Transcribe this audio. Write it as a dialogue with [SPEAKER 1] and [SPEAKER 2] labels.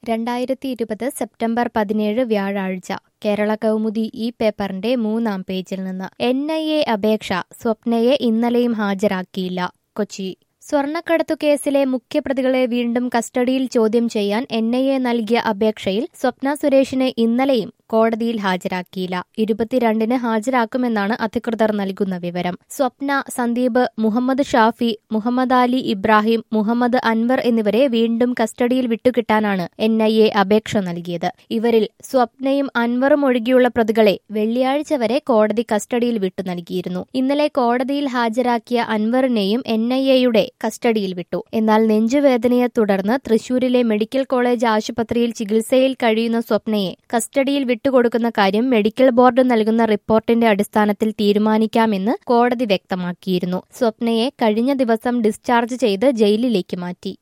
[SPEAKER 1] രണ്ടായിരത്തി ഇരുപത് സെപ്റ്റംബർ പതിനേഴ് വ്യാഴാഴ്ച കേരള കൗമുദി ഈ പേപ്പറിന്റെ മൂന്നാം പേജിൽ നിന്ന് എൻ ഐ എ അപേക്ഷ സ്വപ്നയെ ഇന്നലെയും ഹാജരാക്കിയില്ല കൊച്ചി സ്വർണ്ണക്കടത്തു കേസിലെ മുഖ്യപ്രതികളെ വീണ്ടും കസ്റ്റഡിയിൽ ചോദ്യം ചെയ്യാൻ എൻ ഐ എ നൽകിയ അപേക്ഷയിൽ സ്വപ്ന സുരേഷിനെ ഇന്നലെയും കോടതിയിൽ ഹാജരാക്കിയില്ല ഇരുപത്തിരണ്ടിന് ഹാജരാക്കുമെന്നാണ് അധികൃതർ നൽകുന്ന വിവരം സ്വപ്ന സന്ദീപ് മുഹമ്മദ് ഷാഫി മുഹമ്മദ് അലി ഇബ്രാഹിം മുഹമ്മദ് അൻവർ എന്നിവരെ വീണ്ടും കസ്റ്റഡിയിൽ വിട്ടുകിട്ടാനാണ് എൻ ഐ എ അപേക്ഷ നൽകിയത് ഇവരിൽ സ്വപ്നയും അൻവറും ഒഴികെയുള്ള പ്രതികളെ വെള്ളിയാഴ്ച വരെ കോടതി കസ്റ്റഡിയിൽ വിട്ടു നൽകിയിരുന്നു ഇന്നലെ കോടതിയിൽ ഹാജരാക്കിയ അൻവറിനെയും എൻ ഐ എയുടെ കസ്റ്റഡിയിൽ വിട്ടു എന്നാൽ നെഞ്ചുവേദനയെ തുടർന്ന് തൃശൂരിലെ മെഡിക്കൽ കോളേജ് ആശുപത്രിയിൽ ചികിത്സയിൽ കഴിയുന്ന സ്വപ്നയെ കസ്റ്റഡിയിൽ വിട്ടുകൊടുക്കുന്ന കാര്യം മെഡിക്കൽ ബോർഡ് നൽകുന്ന റിപ്പോർട്ടിന്റെ അടിസ്ഥാനത്തിൽ തീരുമാനിക്കാമെന്ന് കോടതി വ്യക്തമാക്കിയിരുന്നു സ്വപ്നയെ കഴിഞ്ഞ ദിവസം ഡിസ്ചാർജ് ചെയ്ത് ജയിലിലേക്ക് മാറ്റി